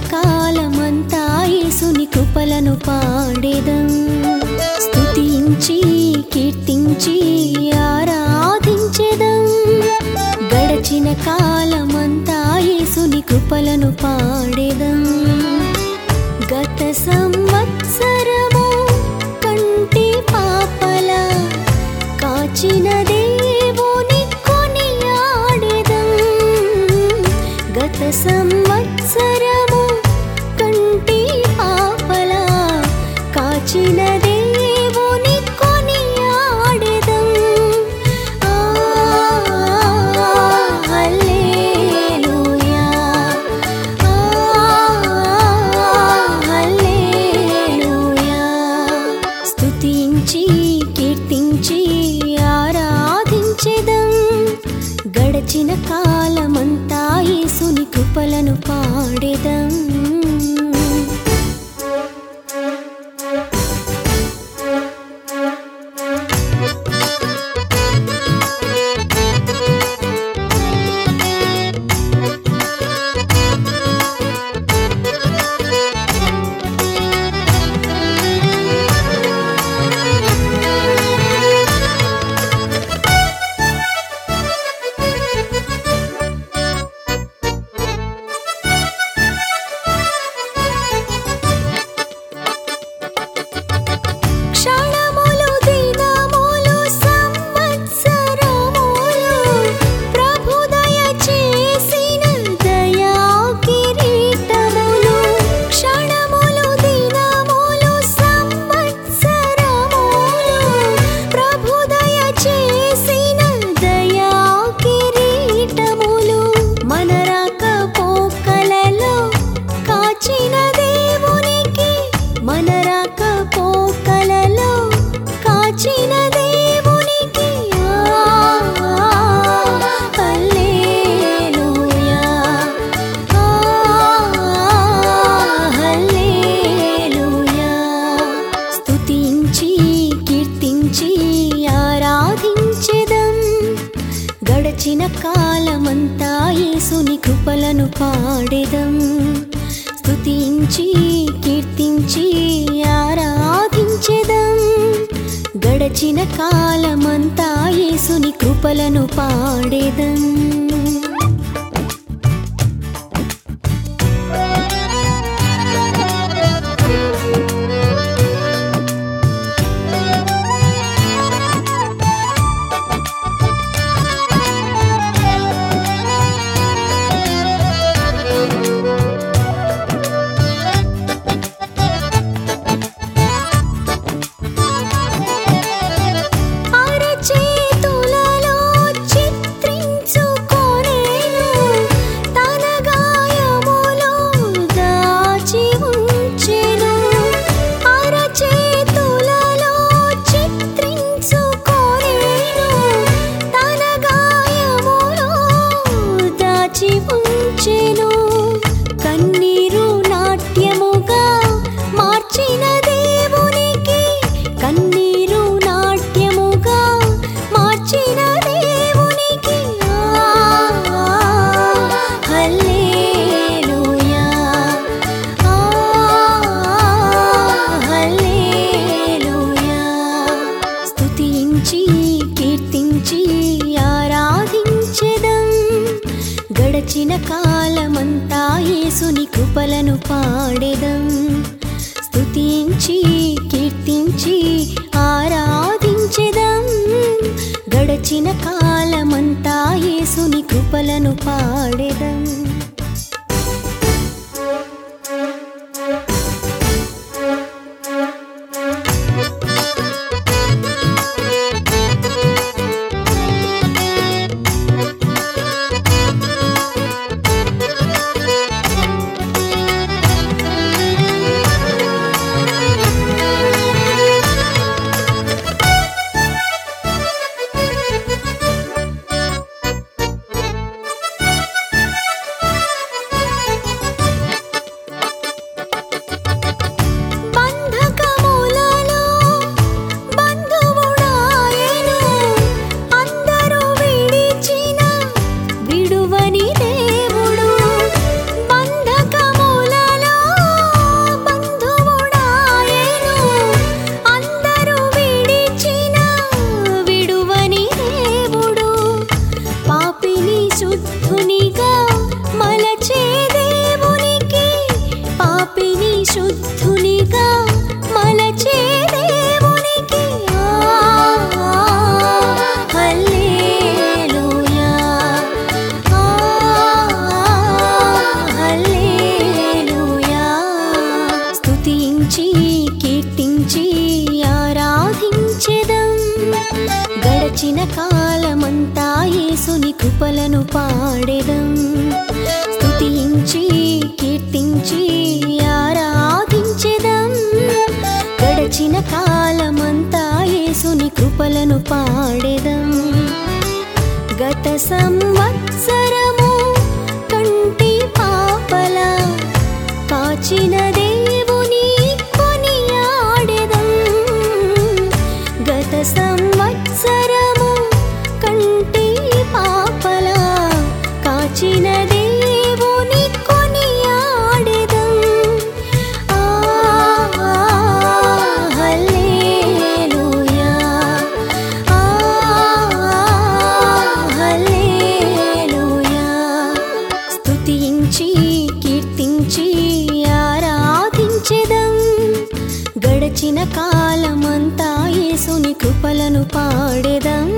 కాలమంతా యేసుని కృపలను పాడేదం స్తుతించి కీర్తించి ఆరాధించెదం గడచిన కాలమంతా యేసుని కృపలను పాడేదం గత సంవత్సరము కంటి పాపల కాచిన దేవుని కొనియాడెదం గత సంవత్సరము కంటి పాపల కాచిన దేవుని కొనియాడెదం ఆ హల్లెలూయా ఆ హల్లెలూయా స్తుతించి కీర్తించి ఆరాధించెదం గడచిన కాలమంతా యేసుని కృపలను పాడెదం క్షణములు దినములు సంవత్సరములు ప్రభు దయ చేసిన దయా కిరీటములు క్షణములు దినములు సంవత్సరములు ప్రభు దయ చేసిన దయా కిరీటములు మన రాకపోకలలో కాచిన దేవునికి మన రాకపోకలలో కాచిన దేవునికి ఆ, హల్లెలూయా ఆ, హల్లెలూయా స్తుతించి కీర్తించి ఆరాధించెదం గడచిన కాలమంతా యేసుని కృపలను పాడెదం స్తుతించి కీర్తించి ఆరాధించెదం గడచిన కాలమంతా యేసుని కృపలను పాడెదం అరచేతులలో చిత్రించుకొనేను తన గాయములో దాచి ఉంచెను అరచేతులలో చిత్రించుకొనేను తన గాయములో దాచి ఉంచెను కన్నీరు నాట్యముగా మార్చిన దేవునికి కన్నీరు నాట్యముగా మార్చిన దేవునికి ఆ, హల్లెలూయా ఆ, హల్లెలూయా స్తుతించి కీర్తించి ఆరాధించెదం గడచిన కాలమంతా యేసుని కృపలను పాడెదం స్తుతించి కీర్తించి ఆరాధించెదం గడచిన కాలమంతా యేసుని కృపలను పాడెదం స్తుతించి కీర్తించి ఆరాధించెదం గడచిన కాలమంతా యేసుని కృపలను పాడెదం స్తుతించి కీర్తించి ఆరాధించెదం గడచిన కాలమంతా యేసుని కృపలను పాడెదం గత సంవత్సరము కంటి పాపల కాచిన దేవుని కొనియాడెదం గత సంవత్సరము కంటి పాపల కాచిన దేవుని కొనియాడెదం ఆ హల్లెలూయా ఆ హల్లెలూయా స్తుతించి కీర్తించి ఆరాధించెదం గడచిన కాలమంతా యేసుని కృపలను పాడెదం